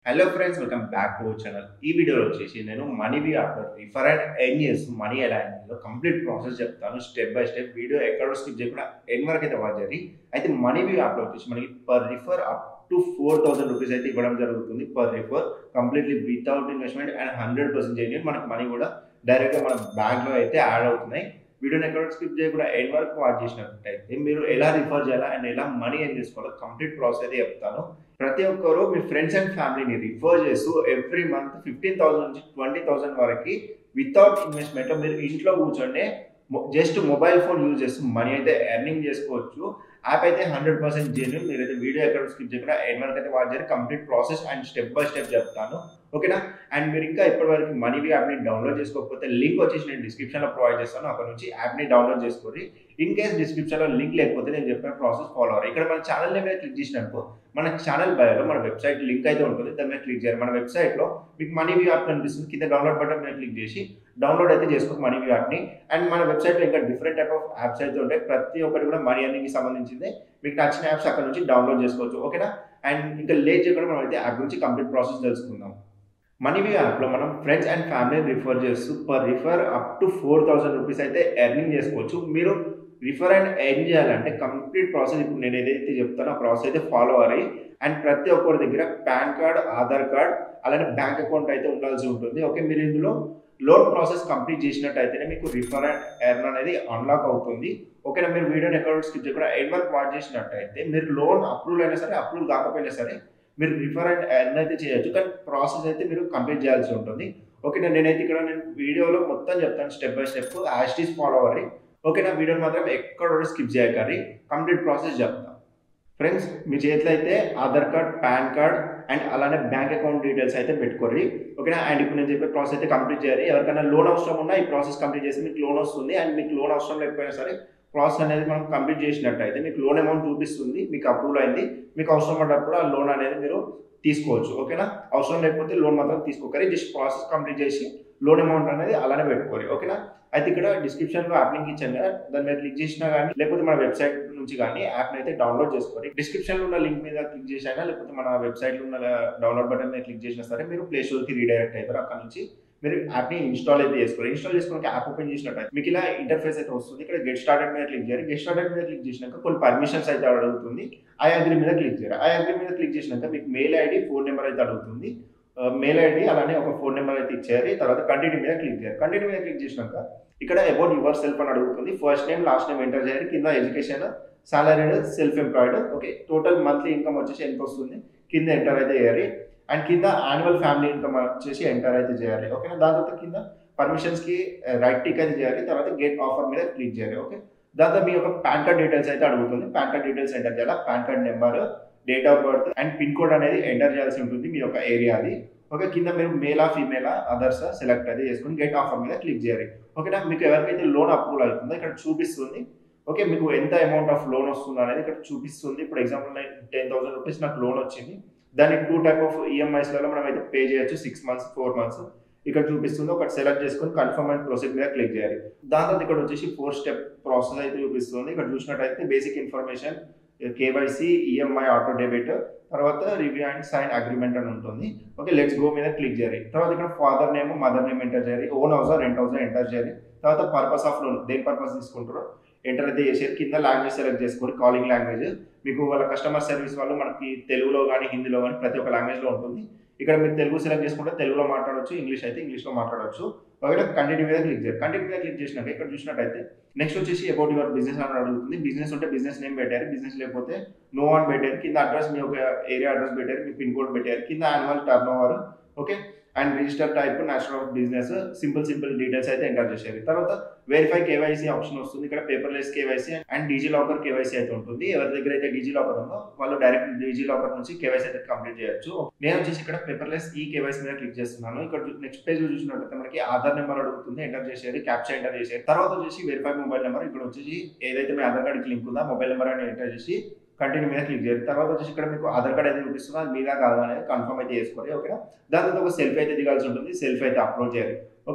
hello friends welcome back to channel ఈ వీడియోలో వచ్చేసి నేను Moneyview app refer and earn చేస్తూ మనీ ఎలా అయిందో కంప్లీట్ ప్రాసెస్ చెప్తాను స్టెప్ బై స్టెప్ వీడియో ఎక్కడో స్కిప్ చేయకుండా ఎన్ వరకు అయితే వాచ్ చేయాలి అయితే మనీవి యాప్లో వచ్చేసి మనకి per refer up to four thousand rupees అయితే ఇవ్వడం జరుగుతుంది per refer completely without investment and hundred percent genuine మనకి మనీ కూడా డైరెక్ట్గా మన బ్యాంక్లో అయితే యాడ్ అవుతున్నాయి వీడియోని ఎక్కడ స్కిప్ చేయకుండా ఎండ్ వరకు వాచ్ చేసినట్టయితే మీరు ఎలా రిఫర్ చేయాలా అండ్ ఎలా మనీ ఏం చేసుకోవాలో కంప్లీట్ ప్రాసెస్ అయితే చెప్తాను ప్రతి ఒక్కరు మీ ఫ్రెండ్స్ అండ్ ఫ్యామిలీని రిఫర్ చేస్తూ ఎవ్రీ మంత్ ఫిఫ్టీన్ థౌసండ్ నుంచి ట్వంటీ థౌసండ్ వరకు వితౌట్ ఇన్వెస్ట్మెంట్ మీరు ఇంట్లో కూర్చొని జస్ట్ మొబైల్ ఫోన్ యూజ్ చేస్తూ మనీ అయితే ఎర్నింగ్ చేసుకోవచ్చు యాప్ అయితే హండ్రెడ్ పర్సెంట్ జెన్యున్ మీరైతే వీడియో ఎక్కడ స్కిప్ చేయకుండా ఎండ్ వరకు అయితే వాచ్ చేయాలి complete process and step by step చెప్తాను ఓకేనా అండ్ మీరు ఇంకా ఇప్పటివరకు మనీవి యాప్ని డౌన్లోడ్ చేసుకోకపోతే లింక్ వచ్చేసి నేను డిస్క్రిప్షన్లో ప్రొవైడ్ చేస్తాను అక్కడ నుంచి యాప్ని డౌన్లోడ్ చేసుకోండి ఇన్ కేస్ డిస్క్రిప్షన్లో లింక్ లేకపోతే నేను చెప్పిన ప్రాసెస్ ఫాలో అవ్వాలి ఇక్కడ మన ఛానల్ మీద క్లిక్ చేసినప్పుడు మన ఛానల్ బయోలో మన వెబ్సైట్ లింక్ అయితే ఉంటుంది దాని మీద క్లిక్ చేయాలి మన వెబ్సైట్లో మీకు మనీవి యాప్ కనిపిస్తుంది కింద డౌన్లోడ్ బటన్ మీద క్లిక్ చేసి డౌన్లోడ్ అయితే చేసుకో మనీవి యాప్ని అండ్ మన వెబ్సైట్లో ఇంకా డిఫరెంట్ టైప్ ఆఫ్ యాప్స్ అయితే ఉంటాయి ప్రతి ఒక్కటి కూడా మనీ అర్నింగ్కి సంబంధించింది మీకు నచ్చిన యాప్స్ అక్కడ నుంచి డౌన్లోడ్ చేసుకోవచ్చు ఓకేనా అండ్ ఇంకా లేట్ చేయకుండా మనం అయితే యాప్ గురించి కంప్లీట్ ప్రాసెస్ తెలుసుకుందాం మనీవి యాప్లో మనం ఫ్రెండ్స్ అండ్ ఫ్యామిలీని రిఫర్ చేస్తూ per refer up to four thousand rupees అయితే ఎర్నింగ్ చేసుకోవచ్చు మీరు రిఫర్ అండ్ ఎర్న్ చేయాలంటే కంప్లీట్ ప్రాసెస్ ఇప్పుడు నేను ఏదైతే చెప్తానో ఆ ప్రాసెస్ అయితే ఫాలో అయ్యి అండ్ ప్రతి ఒక్కరి దగ్గర పాన్ కార్డ్ ఆధార్ కార్డ్ అలానే బ్యాంక్ అకౌంట్ అయితే ఉండాల్సి ఉంటుంది ఓకే మీరు ఇందులో లోన్ ప్రాసెస్ కంప్లీట్ చేసినట్టయితేనే మీకు రిఫర్ అండ్ ఎర్న్ అనేది అన్లాక్ అవుతుంది ఓకేనా మీరు వీడియోని ఎక్కడ స్కిప్ చేయకుండా ఎండ్ వరకు వాచ్ చేసినట్టయితే మీరు లోన్ అప్రూవల్ అయినా సరే అప్రూవల్ కాకపోయినా సరే మీరు రిఫర్ అండ్ ఎర్న్ అయితే చేయొచ్చు కానీ ప్రాసెస్ అయితే మీరు కంప్లీట్ చేయాల్సి ఉంటుంది ఓకేనా నేనైతే ఇక్కడ నేను వీడియోలో మొత్తం చెప్తాను స్టెప్ బై స్టెప్ యాస్టీస్ ఫాలో అవ్వాలి ఓకేనా వీడియోని మాత్రం ఎక్కడ స్కిప్ చేయకండి కంప్లీట్ ప్రాసెస్ చెప్తాను ఫ్రెండ్స్ మీ చేతిలో అయితే Aadhaar card PAN card and అలానే బ్యాంక్ అకౌంట్ డీటెయిల్స్ అయితే పెట్టుకోర్రి ఓకేనా అండ్ ఇప్పుడు నేను చెప్పే ప్రాసెస్ అయితే కంప్లీట్ చేయాలి ఎవరికైనా లోన్ అవసరం ఉన్నా ఈ ప్రాసెస్ కంప్లీట్ చేసి మీకు లోన్ వస్తుంది అండ్ మీకు లోన్ అవసరం లేకపోయినా సరే ప్రాసెస్ అనేది మనం కంప్లీట్ చేసినట్టయితే మీకు లోన్ అమౌంట్ చూపిస్తుంది మీకు అప్రూవల్ అయింది మీకు అవసరం పడ్డప్పుడు ఆ లోన్ అనేది మీరు తీసుకోవచ్చు ఓకేనా అవసరం లేకపోతే లోన్ మాత్రం తీసుకోకరి జస్ట్ ప్రాసెస్ కంప్లీట్ చేసి లోన్ అమౌంట్ అనేది అలానే పెట్టుకోవాలి ఓకేనా అయితే ఇక్కడ డిస్క్రిప్షన్లో యాప్ లింక్ ఇచ్చాను కదా దాని మీద క్లిక్ చేసినా కానీ లేకపోతే మన వెబ్సైట్ నుంచి కానీ యాప్ని అయితే డౌన్లోడ్ చేసుకోవాలి డిస్క్రిప్షన్లో ఉన్న లింక్ మీద క్లిక్ చేసినా లేకపోతే మన వెబ్సైట్లో ఉన్న డౌన్లోడ్ బటన్ మీద క్లిక్ చేసినా సరే మీరు ప్లే స్టోర్కి రీడైరెక్ట్ అవుతారు అక్కడ నుంచి మీరు యాప్ని ఇన్స్టాల్ అయితే చేసుకోవాలి ఇన్స్టాల్ చేసుకోవడానికి యాప్ ఓపెన్ చేసినట్టు మీకు ఇలా ఇంటర్ఫేస్ అయితే వస్తుంది ఇక్కడ గెట్ స్టార్టెడ్ మీద క్లిక్ చేయాలి గెట్ స్టార్టెడ్ మీద క్లిక్ చేసినాక కొన్ని పర్మిషన్స్ అయితే అడుగుతుంది ఐ అగ్రి మీద క్లిక్ చేయాలి ఐ అగ్రి మీద క్లిక్ చేసినాక మీకు మెయిల్ ఐడి ఫోన్ నెంబర్ అయితే అడుగుతుంది మెయిల్ ఐడి అలానే ఒక ఫోన్ నెంబర్ అయితే ఇచ్చేయాలి తర్వాత కంటిన్యూ మీద క్లిక్ చేయాలి కంటిన్యూ మీద క్లిక్ చేసినాక ఇక్కడ అబౌట్ యువర్ సెల్ఫ్ అని అడుగుతుంది first name last name enter చేయాలి కింద education salaried self employed okay total monthly income వచ్చేసి ఎంత వస్తుంది కింద ఎంటర్ అయితే చేయాలి అండ్ కింద యాన్యువల్ ఫ్యామిలీ ఇన్కమ్ వచ్చేసి ఎంటర్ అయితే చేయాలి ఓకేనా దాని తర్వాత కింద పర్మిషన్స్కి రైట్ టిక్ అయితే చేయాలి తర్వాత గెట్ ఆఫర్ మీద క్లిక్ చేయాలి ఓకే దాంతో మీ యొక్క పాన్ కార్డ్ డీటెయిల్స్ అయితే అడుగుతుంది పాన్ కార్డ్ డీటెయిల్స్ ఎంటర్ చేయాలి PAN card number date of birth and pin code అనేది ఎంటర్ చేయాల్సి ఉంటుంది మీ యొక్క ఏరియాది ఓకే కింద మీరు మేలా ఫీమేలా అదర్స్ సెలెక్ట్ అయితే చేసుకుని గెట్ ఆఫర్ మీద క్లిక్ చేయాలి ఓకేనా మీకు ఎవరికైతే లోన్ అప్రూవల్ అవుతుందో ఇక్కడ చూపిస్తుంది ఓకే మీకు ఎంత అమౌంట్ ఆఫ్ లోన్ వస్తుందో అనేది ఇక్కడ చూపిస్తుంది ఇప్పుడు ఎగ్జాంపుల్ టెన్ థౌసండ్ రూపీస్ నాకు లోన్ వచ్చింది దాన్ని టూ టైప్ ఆఫ్ ఈఎంఐస్లలో మనం అయితే పే చేయొచ్చు సిక్స్ మంత్స్ ఫోర్ మంత్స్ ఇక్కడ చూపిస్తుంది ఒకటి సెలెక్ట్ చేసుకొని కన్ఫర్మ్ అండ్ ప్రొసీడ్ మీద క్లిక్ చేయాలి దాని తర్వాత ఇక్కడ వచ్చేసి ఫోర్ స్టెప్ ప్రాసెస్ అయితే చూపిస్తుంది ఇక్కడ చూసినట్టయితే basic information KYC EMI auto debit తర్వాత రివ్యూ అండ్ సైన్ అగ్రిమెంట్ అని ఉంటుంది ఓకే లెట్స్ గో మీద క్లిక్ చేయాలి తర్వాత ఇక్కడ father name mother name enter చేయాలి own house rent house enter చేయాలి తర్వాత పర్పస్ ఆఫ్ లోన్ దేని పర్పస్ తీసుకుంటారో ఎంటర్ అయితే చేసేది కింద లాంగ్వేజ్ సెలెక్ట్ చేసుకోండి కాలింగ్ లాంగ్వేజ్ మీకు వాళ్ళ కస్టమర్ సర్వీస్ వాళ్ళు మనకి తెలుగులో కానీ హిందీలో కానీ ప్రతి ఒక్క లాంగ్వేజ్లో ఉంటుంది ఇక్కడ మీరు తెలుగు సెలెక్ట్ చేసుకుంటే తెలుగులో మాట్లాడవచ్చు ఇంగ్లీష్ అయితే ఇంగ్లీష్లో మాట్లాడవచ్చు ఒకవేళ కంటిన్యూ మీద క్లిక్ చేయాలి కంటిన్యూ మీద క్లిక్ చేసినాక ఇక్కడ చూసినట్టయితే నెక్స్ట్ వచ్చేసి అబౌట్ యువర్ బిజినెస్ అని అడుగుతుంది బిజినెస్ ఉంటే బిజినెస్ నేమ్ పెట్టారు బిజినెస్ లేకపోతే నో అని పెట్టారు కింద అడ్రస్ మీ ఒక ఏరియా అడ్రస్ పెట్టారు మీ పిన్ కోడ్ పెట్టారు కింద annual turnover okay and register type national of business simple simple details అయితే ఎంటర్ చేసేది తర్వాత వెరిఫై కేవైసీ ఆప్షన్ వస్తుంది ఇక్కడ paperless KYC and DigiLocker KYC అయితే ఉంటుంది ఎవరి దగ్గర అయితే డీజీ లాకర్ ఉందో వాళ్ళు డైరెక్ట్ డీజీ లాకర్ నుంచి కేవైసీ అయితే కంప్లీట్ చేయొచ్చు నేను వచ్చేసి ఇక్కడ పేపర్లెస్ ఈ కేవైసీ మీద క్లిక్ చేస్తున్నాను ఇక్కడ నెక్స్ట్ పేజ్ చూసినట్లయితే మనకి ఆధార్ నెంబర్ అడుగుతుంది ఎంటర్ చేసేది క్యాప్చర్ ఎంటర్ చేసేది తర్వాత వచ్చేసి వెరిఫై మొబైల్ నెంబర్ ఇక్కడ వచ్చేసి ఏదైతే మీ ఆధార్ కార్డ్కి లింక్ ఉందో మొబైల్ నెంబర్ అని ఎంటర్ చేసి కంటిన్యూ మీద క్లిక్ చేయాలి తర్వాత వచ్చేసి ఇక్కడ మీకు ఆధార్ కార్డ్ అయితే చూపిస్తుందో అది మీద కాదు అనేది కన్ఫర్మ్ అయితే చేసుకోవాలి ఓకేనా దాని తర్వాత ఒక సెల్ఫీ అయితే దిగాల్సి ఉంటుంది సెల్ఫీ అయితే అప్లోడ్ చేయాలి ఓకే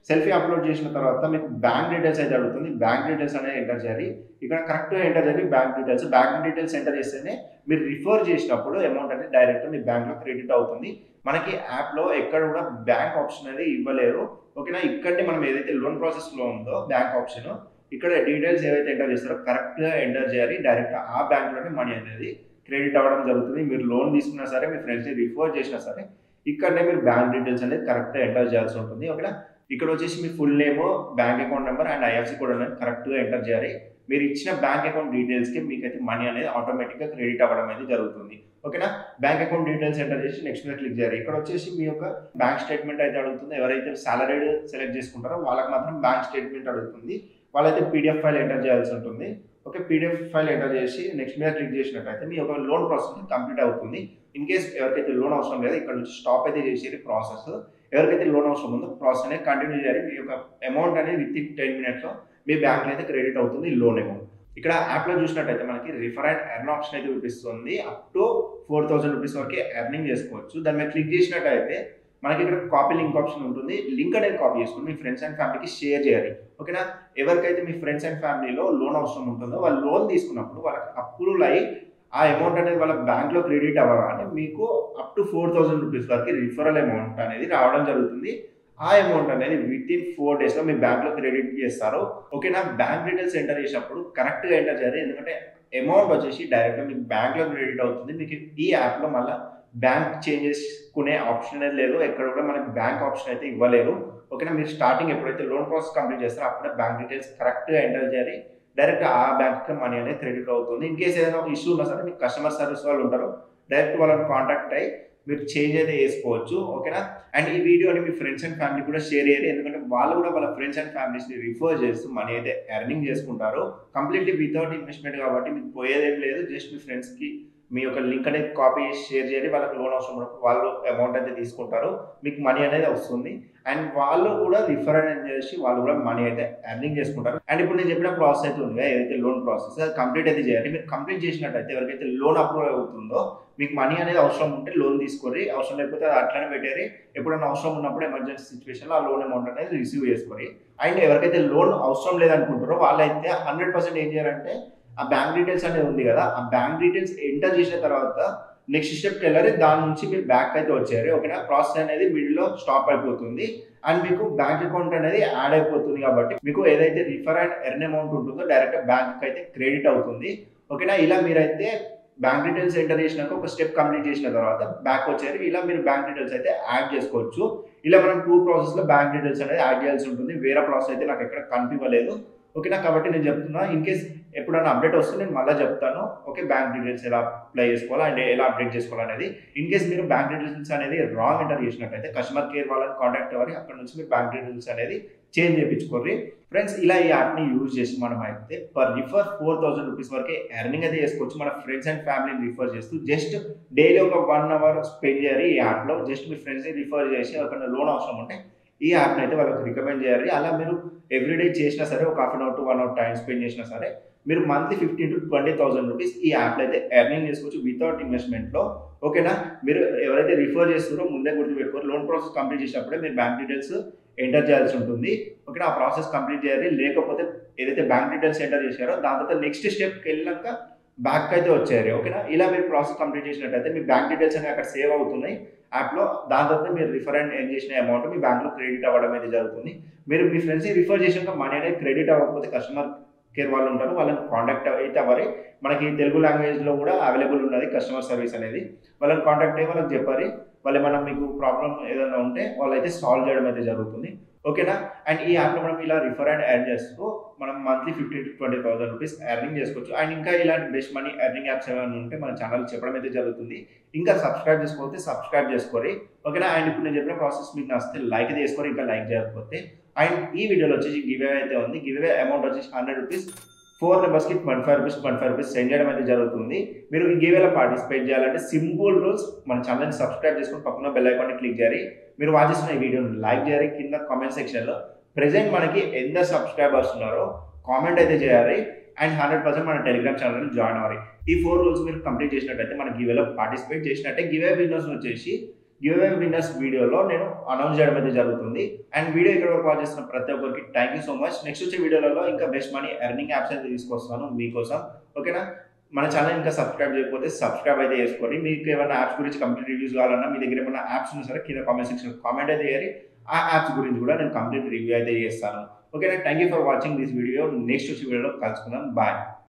సెల్ఫీ అప్లోడ్ చేసిన తర్వాత మీకు బ్యాంక్ డీటెయిల్స్ అయితే అడుగుతుంది బ్యాంక్ డీటెయిల్స్ అనేది ఎంటర్ చేయాలి ఇక్కడ కరెక్ట్గా ఎంటర్ చేయాలి bank details bank details enter చేస్తేనే మీరు రిఫర్ చేసినప్పుడు అమౌంట్ అనేది డైరెక్ట్ మీ బ్యాంక్లో క్రెడిట్ అవుతుంది మనకి యాప్లో ఎక్కడ కూడా బ్యాంక్ ఆప్షన్ అనేది ఇవ్వలేరు ఓకేనా ఇక్కడనే మనం ఏదైతే లోన్ ప్రాసెస్లో ఉందో బ్యాంక్ ఆప్షన్ ఇక్కడ డీటెయిల్స్ ఏవైతే ఎంటర్ చేస్తారో కరెక్ట్గా ఎంటర్ చేయాలి డైరెక్ట్ ఆ బ్యాంక్లోనే మనీ అనేది క్రెడిట్ అవ్వడం జరుగుతుంది మీరు లోన్ తీసుకున్నా సరే మీ ఫ్రెండ్స్ని రిఫర్ చేసినా సరే ఇక్కడనే మీరు బ్యాంక్ డీటెయిల్స్ అనేది కరెక్ట్గా ఎంటర్ చేయాల్సి ఉంటుంది ఓకేనా ఇక్కడ వచ్చేసి మీ full name bank account number and IFC code అనేది కరెక్ట్గా ఎంటర్ చేయాలి మీరు ఇచ్చిన బ్యాంక్ అకౌంట్ డీటెయిల్స్కి మీకైతే మనీ అనేది ఆటోమేటిక్గా క్రెడిట్ అవ్వడం అనేది జరుగుతుంది ఓకేనా బ్యాంక్ అకౌంట్ డీటెయిల్స్ ఎంటర్ చేసి నెక్స్ట్ మీద క్లిక్ చేయాలి ఇక్కడ వచ్చేసి మీ యొక్క బ్యాంక్ స్టేట్మెంట్ అయితే అడుగుతుంది ఎవరైతే సాలరీ సెలెక్ట్ చేసుకుంటారో వాళ్ళకి మాత్రం బ్యాంక్ స్టేట్మెంట్ అడుగుతుంది వాళ్ళైతే పీడిఎఫ్ ఫైల్ ఎంటర్ చేయాల్సి ఉంటుంది ఓకే పీడిఎఫ్ ఫైల్ ఎంటర్ చేసి నెక్స్ట్ మీద క్లిక్ చేసినట్టయితే మీ యొక్క లోన్ ప్రాసెస్ కంప్లీట్ అవుతుంది ఇన్ కేస్ ఎవరికైతే లోన్ అవసరం లేదు ఇక్కడ నుంచి స్టాప్ అయితే చేసేది ప్రాసెస్ ఎవరికైతే లోన్ అవసరం ఉందో ప్రాసెస్ అనేది కంటిన్యూ చేయాలి మీ యొక్క అమౌంట్ అనేది విత్ ఇన్ టెన్ మినిట్స్లో మీ బ్యాంక్ అయితే క్రెడిట్ అవుతుంది లోన్ అమౌంట్ ఇక్కడ యాప్లో చూసినట్టయితే మనకి రిఫర్ అండ్ ఎర్న్ ఆప్షన్ అయితే చూపిస్తుంది up to four thousand rupees వరకు ఎర్నింగ్ చేసుకోవచ్చు దాని మీద క్లిక్ చేసినట్టయితే మనకి ఇక్కడ కాపీ లింక్ ఆప్షన్ ఉంటుంది లింక్ అనేది కాపీ చేసుకుని మీ ఫ్రెండ్స్ అండ్ ఫ్యామిలీకి షేర్ చేయాలి ఓకేనా ఎవరికైతే మీ ఫ్రెండ్స్ అండ్ ఫ్యామిలీలో లోన్ అవసరం ఉంటుందో వాళ్ళు లోన్ తీసుకున్నప్పుడు వాళ్ళకి అప్రూవల్ అయ్యి ఆ అమౌంట్ అనేది వాళ్ళ బ్యాంక్లో క్రెడిట్ అవ్వగానే మీకు up to four thousand rupees వరకు రిఫరల్ అమౌంట్ అనేది రావడం జరుగుతుంది ఆ అమౌంట్ అనేది విత్ ఇన్ ఫోర్ డేస్లో మీ బ్యాంక్లో క్రెడిట్ చేస్తారు ఓకేనా బ్యాంక్ డీటెయిల్స్ ఎంటర్ చేసినప్పుడు కరెక్ట్గా ఎంటర్ చేయాలి ఎందుకంటే అమౌంట్ వచ్చేసి డైరెక్ట్గా మీకు బ్యాంక్లో క్రెడిట్ అవుతుంది మీకు ఈ యాప్లో మళ్ళీ బ్యాంక్ చేంజ్ చేసుకునే ఆప్షన్ అనేది లేదు ఎక్కడ కూడా మనకి బ్యాంక్ ఆప్షన్ అయితే ఇవ్వలేరు ఓకేనా మీరు స్టార్టింగ్ ఎప్పుడైతే లోన్ ప్రాసెస్ కంప్లీట్ చేస్తారో అప్పుడే బ్యాంక్ డీటెయిల్స్ కరెక్ట్గా ఎంటర్ చేయాలి డైరెక్ట్ ఆ బ్యాంక్కి మనీ అనేది క్రెడిట్ అవుతుంది ఇన్ కేసు ఏదైనా ఒక ఇష్యూ ఉన్నా సరే మీకు కస్టమర్ సర్వీస్ వాళ్ళు ఉంటారు డైరెక్ట్ వాళ్ళని కాంటాక్ట్ అయ్యి మీరు చేంజ్ అయితే చేసుకోవచ్చు ఓకేనా అండ్ ఈ వీడియోని మీ ఫ్రెండ్స్ అండ్ ఫ్యామిలీ కూడా షేర్ చేయాలి ఎందుకంటే వాళ్ళు కూడా వాళ్ళ ఫ్రెండ్స్ అండ్ ఫ్యామిలీస్ని రిఫర్ చేస్తూ మనీ అయితే ఎర్నింగ్ చేసుకుంటారు కంప్లీట్లీ వితౌట్ ఇన్వెస్ట్మెంట్ కాబట్టి మీకు పోయేదేం లేదు జస్ట్ మీ ఫ్రెండ్స్కి మీ యొక్క లింక్ అనేది కాపీ చేసి షేర్ చేయాలి వాళ్ళకి లోన్ అవసరం ఉన్నప్పుడు వాళ్ళు అమౌంట్ అయితే తీసుకుంటారు మీకు మనీ అనేది వస్తుంది అండ్ వాళ్ళు కూడా రిఫర్ అనేది చేసి వాళ్ళు కూడా మనీ అయితే ఎర్నింగ్ చేసుకుంటారు అండ్ ఇప్పుడు నేను చెప్పిన ప్రాసెస్ అయితే ఉంది ఏదైతే లోన్ ప్రాసెస్ అది కంప్లీట్ అయితే చేయాలి మీరు కంప్లీట్ చేసినట్టయితే ఎవరికైతే లోన్ అప్రూవ్ అవుతుందో మీకు మనీ అనేది అవసరం ఉంటే లోన్ తీసుకోరి అవసరం లేకపోతే అది అట్లనే పెట్టారి ఎప్పుడైనా అవసరం ఉన్నప్పుడు ఎమర్జెన్సీ సిచ్యువేషన్లో ఆ లోన్ అమౌంట్ అనేది రిసీవ్ చేసుకోరి అండ్ ఎవరికైతే లోన్ అవసరం లేదనుకుంటారో వాళ్ళైతే హండ్రెడ్ పర్సెంట్ ఏం చేయాలంటే ఆ బ్యాంక్ డీటెయిల్స్ అనేది ఉంది కదా ఆ బ్యాంక్ డీటెయిల్స్ ఎంటర్ చేసిన తర్వాత నెక్స్ట్ స్టెప్కి వెళ్ళాలి దాని నుంచి మీరు బ్యాక్ అయితే వచ్చారు ఓకేనా ప్రాసెస్ అనేది మిడిల్లో స్టాప్ అయిపోతుంది అండ్ మీకు బ్యాంక్ అకౌంట్ అనేది యాడ్ అయిపోతుంది కాబట్టి మీకు ఏదైతే రిఫర్ అండ్ ఎర్న్ అమౌంట్ ఉంటుందో డైరెక్ట్ బ్యాంక్ అయితే క్రెడిట్ అవుతుంది ఓకేనా ఇలా మీరైతే బ్యాంక్ డీటెయిల్స్ ఎంటర్ చేసినాక ఒక స్టెప్ కంప్లీట్ చేసిన తర్వాత బ్యాక్ వచ్చారు ఇలా మీరు బ్యాంక్ డీటెయిల్స్ అయితే యాడ్ చేసుకోవచ్చు ఇలా మనం టూ ప్రాసెస్లో బ్యాంక్ డీటెయిల్స్ అనేది యాడ్ చేయాల్సి ఉంటుంది వేరే ప్రాసెస్ అయితే నాకు ఎక్కడ కనిపించలేదు ఓకేనా కాబట్టి నేను చెప్తున్నా ఇన్ కేస్ ఎప్పుడైనా అప్డేట్ వస్తే నేను మళ్ళీ చెప్తాను ఓకే బ్యాంక్ డీటెయిల్స్ ఎలా అప్లై చేసుకోవాలా అండ్ ఎలా అప్డేట్ చేసుకోవాలి అనేది ఇన్ కేస్ మీరు బ్యాంక్ డీటెయిల్స్ అనేది రాంగ్ ఎంటర్ చేసినట్టయితే కస్టమర్ కేర్ వాళ్ళని కాంటాక్ట్ అవ్వాలి అక్కడ నుంచి మీరు బ్యాంక్ డీటెయిల్స్ అనేది చేంజ్ చేయించుకోర్రి ఫ్రెండ్స్ ఇలా ఈ యాప్ని యూజ్ చేసి మనం అయితే per refer four thousand rupees వరకే ఎర్నింగ్ అయితే చేసుకోవచ్చు మన ఫ్రెండ్స్ అండ్ ఫ్యామిలీని రిఫర్ చేస్తూ జస్ట్ డైలీ ఒక వన్ అవర్ స్పెండ్ చేయాలి ఈ యాప్లో జస్ట్ మీ ఫ్రెండ్స్ని రిఫర్ చేసి ఒక లోన్ అవసరం ఉంటే ఈ యాప్ని అయితే వాళ్ళకి రికమెండ్ చేయాలి అలా మీరు ఎవ్రీడే చేసినా సరే ఒక half an hour to one hour time spend చేసినా సరే మీరు monthly fifteen to twenty thousand rupees ఈ యాప్లో అయితే ఎర్నింగ్ చేసుకోవచ్చు వితౌట్ ఇన్వెస్ట్మెంట్లో ఓకేనా మీరు ఎవరైతే రిఫర్ చేస్తారో ముందే గుర్తుపెట్టుకోరు లోన్ ప్రాసెస్ కంప్లీట్ చేసినప్పుడే మీరు బ్యాంక్ డీటెయిల్స్ ఎంటర్ చేయాల్సి ఉంటుంది ఓకేనా ఆ ప్రాసెస్ కంప్లీట్ చేయాలి లేకపోతే ఏదైతే బ్యాంక్ డీటెయిల్స్ ఎంటర్ చేశారో దాని తర్వాత నెక్స్ట్ స్టెప్కి వెళ్ళాక బ్యాక్ అయితే వచ్చారు ఓకేనా ఇలా మీరు ప్రాసెస్ కంప్లీట్ చేసినట్టయితే మీ బ్యాంక్ డీటెయిల్స్ అనేవి అక్కడ సేవ్ అవుతున్నాయి యాప్లో దాని తర్వాత మీరు రిఫర్ అండ్ ఎన్ చేసిన అమౌంట్ మీ బ్యాంక్లో క్రెడిట్ అవ్వడం అయితే జరుగుతుంది మీరు మీ ఫ్రెండ్స్ని రిఫర్ చేసినాక మనీ అనేది క్రెడిట్ అవ్వకపోతే కస్టమర్ కేర్ వాళ్ళు ఉంటారు వాళ్ళని కాంటాక్ట్ అయితే అవ్వాలి మనకి తెలుగు లాంగ్వేజ్లో కూడా అవైలబుల్ ఉన్నది కస్టమర్ సర్వీస్ అనేది వాళ్ళని కాంటాక్ట్ అయ్యి వాళ్ళకి చెప్పాలి వాళ్ళు ఏమైనా మీకు ప్రాబ్లం ఏదైనా ఉంటే వాళ్ళైతే సాల్వ్ చేయడం అయితే జరుగుతుంది ఓకేనా అండ్ ఈ యాప్లో మనం ఇలా రిఫర్ అండ్ ఎర్న్ చేస్తూ మనం monthly fifteen to twenty thousand rupees earning చేసుకోవచ్చు అండ్ ఇంకా ఇలాంటి బెస్ట్ మనీ ఎర్నింగ్ యాప్స్ ఏమైనా ఉంటే మన ఛానల్ చెప్పడం అయితే జరుగుతుంది ఇంకా సబ్స్క్రైబ్ చేసుకోకపోతే సబ్స్క్రైబ్ చేసుకోరి ఓకేనా అండ్ ఇప్పుడు నేను చెప్పిన ప్రాసెస్ మీకు నచ్చితే లైక్ చేసుకోరి ఇంకా లైక్ చేయకపోతే అండ్ ఈ వీడియోలో వచ్చేసి గివ్ అయితే ఉంది గివ్ అమౌంట్ వచ్చేసి హండ్రెడ్ రూపీస్ ఫోర్ నెంబర్స్కి twenty five rupees twenty five rupees send చేయడం అయితే జరుగుతుంది మీరు ఈ గేవేలో పార్టిసిపేట్ చేయాలంటే సింపుల్ రూల్స్ మన ఛానల్ని సబ్స్క్రైబ్ చేసుకుని పక్కన బెల్ ఐకాన్ని క్లిక్ చేయాలి మీరు వాచ్ చేసిన ఈ వీడియోని లైక్ చేయాలి కింద కామెంట్ సెక్షన్లో ప్రెసెంట్ మనకి ఎంత సబ్స్క్రైబర్స్ ఉన్నారో కామెంట్ అయితే చేయాలి అండ్ హండ్రెడ్ పర్సెంట్ మన టెలిగ్రామ్ ఛానల్ జాయిన్ అవ్వాలి ఈ ఫోర్ రూల్స్ మీరు కంప్లీట్ చేసినట్టయితే మన గివేలో పార్టిసిపేట్ చేసినట్టే గివే విన్నర్స్ వచ్చేసి గివ్ అవే విన్నర్స్ వీడియోలో నేను అనౌన్స్ చేయడం అయితే జరుగుతుంది అండ్ వీడియో ఇక్కడ వరకు వాచ్ చేస్తున్న ప్రతి ఒక్కరికి thank you so much next వచ్చే వీడియోలలో ఇంకా బెస్ట్ మనీ ఎర్నింగ్ యాప్స్ అయితే తీసుకొస్తాను మీకోసం ఓకేనా మన ఛానల్ ఇంకా సబ్స్క్రైబ్ చేయకపోతే సబ్స్క్రైబ్ అయితే చేసుకోండి మీకు ఏమైనా యాప్స్ గురించి కంప్లీట్ రివ్యూస్ కావాలన్నా మీ దగ్గర ఏమైనా యాప్స్ ఉన్నా సరే కింద కామెంట్ సెక్షన్ కామెంట్ అయితే చేయాలి ఆ యాప్స్ గురించి కూడా నేను కంప్లీట్ రివ్యూ అయితే చేస్తాను ఓకేనా thank you for watching this video next వచ్చే వీడియోలో కలుసుకుందాం బాయ్